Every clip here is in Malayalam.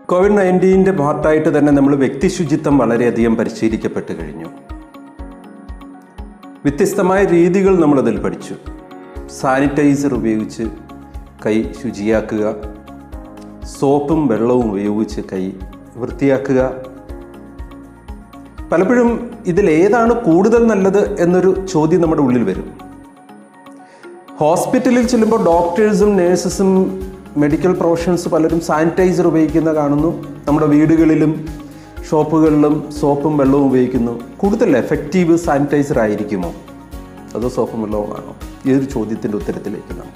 കോവിഡ് നയൻറ്റീൻ്റെ പാർട്ടായിട്ട് തന്നെ നമ്മൾ വ്യക്തി ശുചിത്വം വളരെയധികം പരിശീലിക്കപ്പെട്ട് കഴിഞ്ഞു വ്യത്യസ്തമായ രീതികൾ നമ്മളതിൽ പഠിച്ചു സാനിറ്റൈസർ ഉപയോഗിച്ച് കൈ ശുചിയാക്കുക സോപ്പും വെള്ളവും ഉപയോഗിച്ച് കൈ വൃത്തിയാക്കുക പലപ്പോഴും ഇതിലേതാണ് കൂടുതൽ നല്ലത് എന്നൊരു ചോദ്യം നമ്മുടെ ഉള്ളിൽ വരും ഹോസ്പിറ്റലിൽ ചെല്ലുമ്പോൾ ഡോക്ടേഴ്സും നേഴ്സസും മെഡിക്കൽ പ്രൊഫഷണൽസ് പലരും സാനിറ്റൈസർ ഉപയോഗിക്കുന്ന കാണുന്നു നമ്മുടെ വീടുകളിലും ഷോപ്പുകളിലും സോപ്പും വെള്ളവും ഉപയോഗിക്കുന്നു കൂടുതൽ എഫക്റ്റീവ് സാനിറ്റൈസർ ആയിരിക്കുമോ അതോ സോപ്പും വെള്ളവും ആണോ ഈ ഒരു ചോദ്യത്തിൻ്റെ ഉത്തരത്തിലേക്ക് നമുക്ക്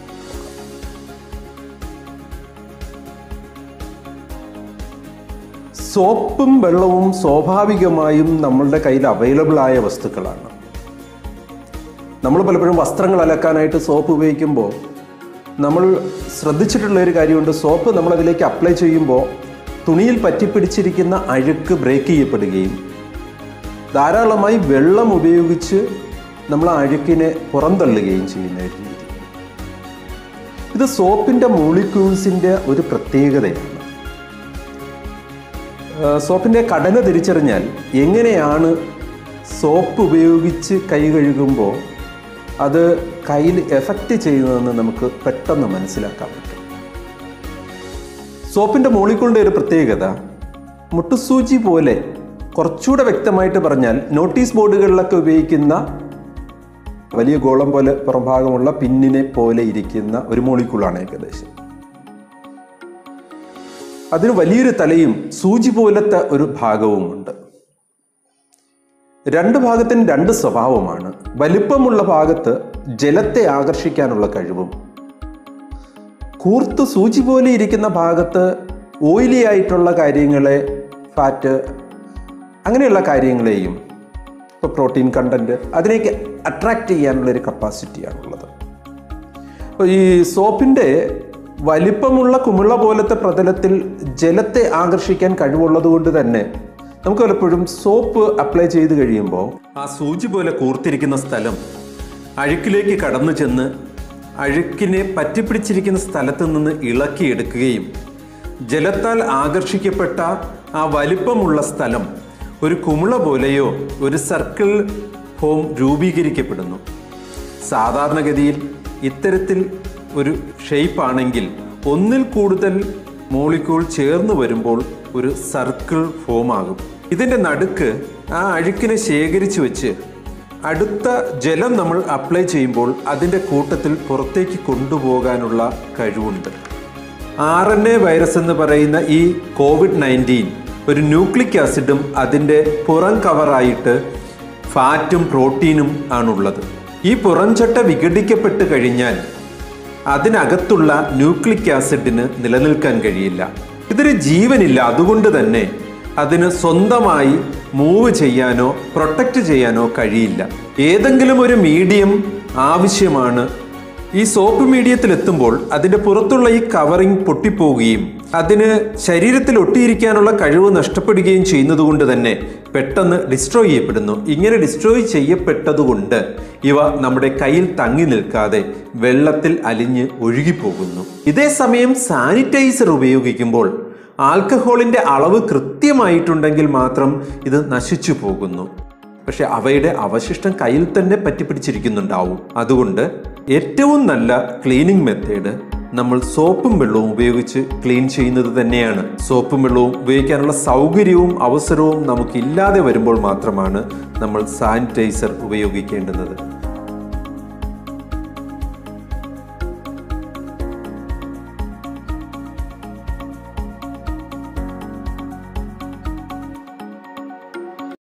സോപ്പും വെള്ളവും സ്വാഭാവികമായും നമ്മളുടെ കയ്യിൽ അവൈലബിൾ ആയ വസ്തുക്കളാണ് നമ്മൾ പലപ്പോഴും വസ്ത്രങ്ങൾ അലക്കാനായിട്ട് സോപ്പ് ഉപയോഗിക്കുമ്പോൾ നമ്മൾ ശ്രദ്ധിച്ചിട്ടുള്ള ഒരു കാര്യമുണ്ട് സോപ്പ് നമ്മൾ അതിലേക്ക് അപ്ലൈ ചെയ്യുമ്പോൾ തുണിയിൽ പറ്റിപ്പിടിച്ചിരിക്കുന്ന അഴുക്ക് ബ്രേക്ക് ചെയ്യപ്പെടുകയും ധാരാളമായി വെള്ളം ഉപയോഗിച്ച് നമ്മൾ ആ അഴുക്കിനെ പുറന്തള്ളുകയും ചെയ്യുന്ന ഒരു രീതി ഇത് സോപ്പിൻ്റെ മോളിക്യൂൾസിൻ്റെ ഒരു പ്രത്യേകതയാണ് സോപ്പിൻ്റെ ഘടന തിരിച്ചറിഞ്ഞാൽ എങ്ങനെയാണ് സോപ്പ് ഉപയോഗിച്ച് കൈ കഴുകുമ്പോൾ അത് കയ്യിൽ എഫക്റ്റ് ചെയ്യുന്നതെന്ന് നമുക്ക് പെട്ടെന്ന് മനസ്സിലാക്കാൻ പറ്റും സോപ്പിൻ്റെ മോളിക്കൂളിൻ്റെ ഒരു പ്രത്യേകത മുട്ടുസൂചി പോലെ കുറച്ചുകൂടെ വ്യക്തമായിട്ട് പറഞ്ഞാൽ നോട്ടീസ് ബോർഡുകളിലൊക്കെ ഉപയോഗിക്കുന്ന വലിയ ഗോളം പോലെ പുറംഭാഗമുള്ള പിന്നിനെ പോലെ ഇരിക്കുന്ന ഒരു മോളിക്കൂളാണ് ഏകദേശം അതിന് വലിയൊരു തലയും സൂചി പോലത്തെ ഒരു ഭാഗവുമുണ്ട് രണ്ട് ഭാഗത്തിന് രണ്ട് സ്വഭാവമാണ് വലിപ്പമുള്ള ഭാഗത്ത് ജലത്തെ ആകർഷിക്കാനുള്ള കഴിവും കൂർത്ത് സൂചി പോലെ ഇരിക്കുന്ന ഭാഗത്ത് ഓയിലി ആയിട്ടുള്ള കാര്യങ്ങളെ ഫാറ്റ് അങ്ങനെയുള്ള കാര്യങ്ങളെയും ഇപ്പോൾ പ്രോട്ടീൻ കണ്ടന്റ് അതിലേക്ക് അട്രാക്റ്റ് ചെയ്യാനുള്ള ഒരു കപ്പാസിറ്റിയാണുള്ളത് അപ്പോൾ ഈ സോപ്പിൻ്റെ വലിപ്പമുള്ള കുമിള പോലത്തെ പ്രതലത്തിൽ ജലത്തെ ആകർഷിക്കാൻ കഴിവുള്ളത് കൊണ്ട് തന്നെ നമുക്ക് പലപ്പോഴും സോപ്പ് അപ്ലൈ ചെയ്ത് കഴിയുമ്പോൾ ആ സൂചി പോലെ കൂർത്തിരിക്കുന്ന സ്ഥലം അഴുക്കിലേക്ക് കടന്നു ചെന്ന് അഴുക്കിനെ പറ്റിപ്പിടിച്ചിരിക്കുന്ന സ്ഥലത്ത് നിന്ന് ഇളക്കിയെടുക്കുകയും ജലത്താൽ ആകർഷിക്കപ്പെട്ട ആ വലിപ്പമുള്ള സ്ഥലം ഒരു കുമിള പോലെയോ ഒരു സർക്കിൾ ഫോം രൂപീകരിക്കപ്പെടുന്നു സാധാരണഗതിയിൽ ഇത്തരത്തിൽ ഒരു ഷേപ്പ് ആണെങ്കിൽ ഒന്നിൽ കൂടുതൽ മോളിക്യൂൾ ചേർന്ന് വരുമ്പോൾ ഒരു സർക്കിൾ ഫോം ആകും ഇതിൻ്റെ നടുക്ക് ആ അഴുക്കിനെ ശേഖരിച്ചു വെച്ച് അടുത്ത ജലം നമ്മൾ അപ്ലൈ ചെയ്യുമ്പോൾ അതിൻ്റെ കൂട്ടത്തിൽ പുറത്തേക്ക് കൊണ്ടുപോകാനുള്ള കഴിവുണ്ട് ആർ എൻ എ വൈറസ് എന്ന് പറയുന്ന ഈ കോവിഡ് നയൻറ്റീൻ ഒരു ന്യൂക്ലിക് ആസിഡും അതിൻ്റെ പുറം കവറായിട്ട് ഫാറ്റും പ്രോട്ടീനും ആണുള്ളത് ഈ പുറംചട്ട വിഘടിക്കപ്പെട്ട് കഴിഞ്ഞാൽ അതിനകത്തുള്ള ന്യൂക്ലിക് ആസിഡിന് നിലനിൽക്കാൻ കഴിയില്ല ഇതൊരു ജീവനില്ല അതുകൊണ്ട് തന്നെ അതിന് സ്വന്തമായി മൂവ് ചെയ്യാനോ പ്രൊട്ടക്റ്റ് ചെയ്യാനോ കഴിയില്ല ഏതെങ്കിലും ഒരു മീഡിയം ആവശ്യമാണ് ഈ സോപ്പ് മീഡിയത്തിൽ എത്തുമ്പോൾ അതിൻ്റെ പുറത്തുള്ള ഈ കവറിങ് പൊട്ടിപ്പോവുകയും അതിന് ശരീരത്തിൽ ഒട്ടിയിരിക്കാനുള്ള കഴിവ് നഷ്ടപ്പെടുകയും ചെയ്യുന്നത് കൊണ്ട് തന്നെ പെട്ടെന്ന് ഡിസ്ട്രോയ് ചെയ്യപ്പെടുന്നു ഇങ്ങനെ ഡിസ്ട്രോയ് ചെയ്യപ്പെട്ടതുകൊണ്ട് ഇവ നമ്മുടെ കയ്യിൽ തങ്ങി നിൽക്കാതെ വെള്ളത്തിൽ അലിഞ്ഞ് ഒഴുകിപ്പോകുന്നു ഇതേ സമയം സാനിറ്റൈസർ ഉപയോഗിക്കുമ്പോൾ ആൽക്കഹോളിൻ്റെ അളവ് കൃത്യമായിട്ടുണ്ടെങ്കിൽ മാത്രം ഇത് നശിച്ചു പോകുന്നു പക്ഷെ അവയുടെ അവശിഷ്ടം കയ്യിൽ തന്നെ പറ്റിപ്പിടിച്ചിരിക്കുന്നുണ്ടാവും അതുകൊണ്ട് ഏറ്റവും നല്ല ക്ലീനിങ് മെത്തേഡ് നമ്മൾ സോപ്പും വെള്ളവും ഉപയോഗിച്ച് ക്ലീൻ ചെയ്യുന്നത് തന്നെയാണ് സോപ്പും വെള്ളവും ഉപയോഗിക്കാനുള്ള സൗകര്യവും അവസരവും നമുക്കില്ലാതെ വരുമ്പോൾ മാത്രമാണ് നമ്മൾ സാനിറ്റൈസർ ഉപയോഗിക്കേണ്ടുന്നത്